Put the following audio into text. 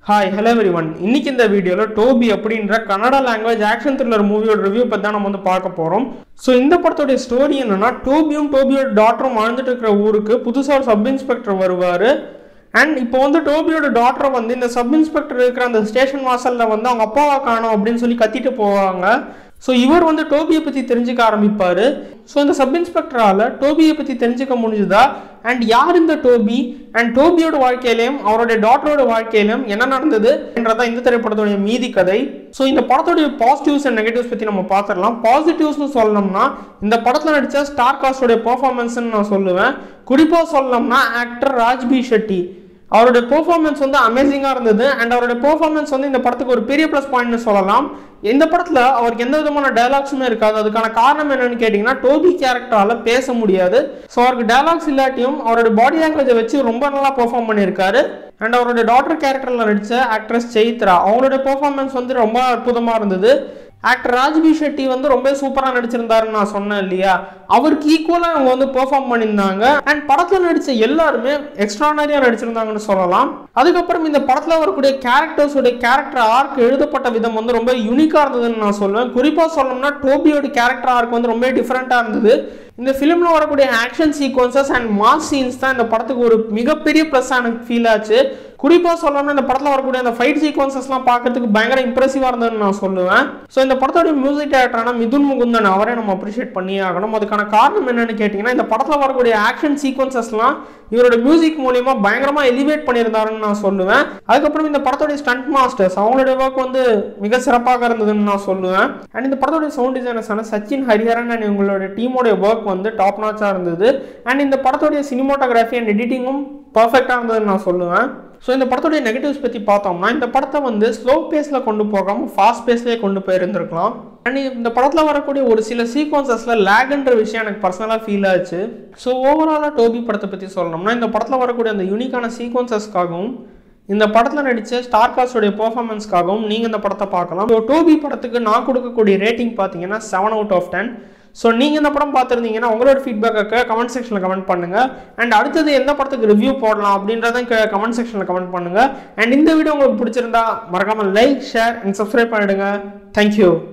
hi hello every one இன்னைக்கு இந்த வீடியோவில் டோபி அப்படின்ற கன்னடா லாங்குவேஜ் ஆக்ஷன் த்ரில்லர் மூவியோட ரிவ்யூ பற்றி தான் நம்ம வந்து பார்க்க போகிறோம் ஸோ இந்த படத்தோடைய ஸ்டோரி என்னன்னா டோபியும் டோபியோட டாட்டரும் வாழ்ந்துட்டு இருக்கிற ஊருக்கு புதுசாக ஒரு சப் இன்ஸ்பெக்டர் வருவார் அண்ட் இப்போ வந்து டோபியோட டாட்டரை வந்து இந்த சப் இன்ஸ்பெக்டர் இருக்கிற அந்த ஸ்டேஷன் வாசலில் வந்து அவங்க அப்பாவை காணோம் அப்படின்னு சொல்லி கத்திட்டு போவாங்க ஸோ இவர் வந்து டோபியை பற்றி தெரிஞ்சுக்க ஆரம்பிப்பார் ஸோ இந்த சப் இன்ஸ்பெக்டரால் டோபியை பற்றி தெரிஞ்சுக்க முடிஞ்சுதா அண்ட் யார் இந்த டோபி அண்ட் டோபியோட வாழ்க்கையிலையும் அவருடைய டாட்டரோட வாழ்க்கையிலும் என்ன நடந்தது என்றதான் இந்த திரைப்படத்துடைய மீதி கதை ஸோ இந்த படத்துடைய பாசிட்டிவ்ஸ் அண்ட் நெகட்டிவ்ஸ் பற்றி நம்ம பார்த்துடலாம் பாசிட்டிவ்ஸ்னு சொல்லணும்னா இந்த படத்தில் நடித்த ஸ்டார் காஸ்டோடைய பர்ஃபார்மன்ஸ்னு நான் சொல்லுவேன் குறிப்பாக சொல்லணும்னா ஆக்டர் ராஜ்பி ஷெட்டி அவருடைய பெர்ஃபார்மன்ஸ் வந்து அமேசிங்காக இருந்தது அண்ட் அவருடைய பெர்ஃபார்மன்ஸ் வந்து இந்த படத்துக்கு ஒரு பெரிய ப்ளஸ் பாயிண்ட்னு சொல்லலாம் இந்த படத்தில் அவருக்கு எந்த விதமான டயலாக்ஸுமே இருக்காது அதுக்கான காரணம் என்னன்னு கேட்டிங்கன்னா டோபி கேரக்டரால் பேச முடியாது ஸோ அவருக்கு டயலாக்ஸ் இல்லாட்டியும் அவருடைய பாடி லாங்குவேஜை வச்சு ரொம்ப நல்லா பெர்ஃபார்ம் பண்ணியிருக்காரு அண்ட் அவருடைய டாட்டர் கேரக்டரில் நடித்த ஆக்ட்ரஸ் சைத்ரா அவங்களுடைய பெர்ஃபார்மன்ஸ் வந்து ரொம்ப அற்புதமாக இருந்தது ஆக்டர் ராஜ்பி ஷெட்டி வந்து ரொம்ப சூப்பராக நடிச்சிருந்தாருன்னு நான் சொன்னேன் இல்லையா அவருக்கு ஈக்குவலாக அவங்க வந்து பெர்ஃபார்ம் பண்ணியிருந்தாங்க அண்ட் படத்தில் நடித்த எல்லாருமே எக்ஸ்ட்ரானரியாக நடிச்சிருந்தாங்கன்னு சொல்லலாம் அதுக்கப்புறம் இந்த படத்தில் வரக்கூடிய கேரக்டர்ஸோடைய கேரக்டர் ஆர்க் எழுதப்பட்ட விதம் வந்து ரொம்ப யூனிக்காக இருந்ததுன்னு நான் சொல்லுவேன் குறிப்பாக சொல்லணும்னா டோபியோட கேரக்டர் ஆர்க் வந்து ரொம்ப டிஃப்ரெண்ட்டாக இருந்தது இந்த ஃபிலிமில் வரக்கூடிய action sequences and mass scenes தான் இந்த படத்துக்கு ஒரு மிகப்பெரிய ப்ளஸ் எனக்கு ஃபீல் ஆச்சு குறிப்பாக சொல்லணும்னா இந்த படத்தில் வரக்கூடிய அந்த ஃபைட் சீக்வன்சஸ்லாம் பார்க்கறதுக்கு பயங்கர இம்ப்ரெசிவாக இருந்ததுன்னு நான் சொல்லுவேன் ஸோ இந்த படத்தோட மியூசிக் டேரக்டரான மிதுன் முகுந்தன் அவரே நம்ம அப்ரிஷியேட் பண்ணியே ஆகணும் அதுக்கான காரணம் என்னன்னு கேட்டிங்கன்னா இந்த படத்தில் வரக்கூடிய ஆக்ஷன் சீக்வன்சஸ்லாம் இவரோட மியூசிக் மூலியமாக பயங்கரமாக எலிவேட் பண்ணியிருந்தாருன்னு நான் சொல்லுவேன் அதுக்கப்புறம் இந்த படத்தோடைய ஸ்டண்ட் மாஸ்டர்ஸ் அவங்களுடைய ஒர்க் வந்து மிக சிறப்பாக இருந்ததுன்னு நான் சொல்லுவேன் அண்ட் இந்த படத்தோடைய சவுண்ட் டிசைனர்ஸான சச்சின் ஹரிஹரன் அண்ட் இவங்களுடைய டீமோடைய ஒர்க் வந்து டாப் நாச்சாக இருந்தது அண்ட் இந்த படத்தோடைய சினிமோட்டோகிராஃபி அண்ட் எடிட்டிங்கும் பர்ஃபெக்டாக இருந்ததுன்னு நான் சொல்லுவேன் ஸோ இந்த படத்துடைய நெகட்டிவ்ஸ் பற்றி பார்த்தோம்னா இந்த படத்தை வந்து ஸ்லோ பேஸில் கொண்டு போகாமல் ஃபாஸ்ட் பேஸ்லேயே கொண்டு போயிருந்திருக்கலாம் அண்ட் இந்த படத்தில் வரக்கூடிய ஒரு சில சீக்வன்சஸில் லேக்ன்ற விஷயம் எனக்கு பர்சனலாக ஃபீல் ஆச்சு ஸோ ஓவராலாக டோபி படத்தை பற்றி சொல்லணும்னா இந்த படத்தில் வரக்கூடிய அந்த யூனிக்கான சீக்வன்சஸ்க்காகவும் இந்த படத்தில் நடித்த ஸ்டார் காஸ்டோடைய பெர்ஃபார்மன்ஸ்க்காகவும் நீங்கள் இந்த படத்தை பார்க்கலாம் ஸோ டோபி படத்துக்கு நான் கொடுக்கக்கூடிய ரேட்டிங் பார்த்தீங்கன்னா seven out of ten so நீங்கள் இந்த படம் பார்த்துருந்தீங்கன்னா உங்களோட ஃபீட்பேக்கை கமெண்ட் செக்ஷனில் கமெண்ட் பண்ணுங்கள் அண்ட் அடுத்தது எந்த படத்துக்கு ரிவ்யூ போடலாம் அப்படின்றத கமெண்ட் செக்ஷனில் கமெண்ட் பண்ணுங்கள் அண்ட் இந்த வீடியோ உங்களுக்கு பிடிச்சிருந்தா மறக்காமல் லைக் ஷேர் அண்ட் சப்ஸ்கிரைப் பண்ணிவிடுங்க தேங்க்யூ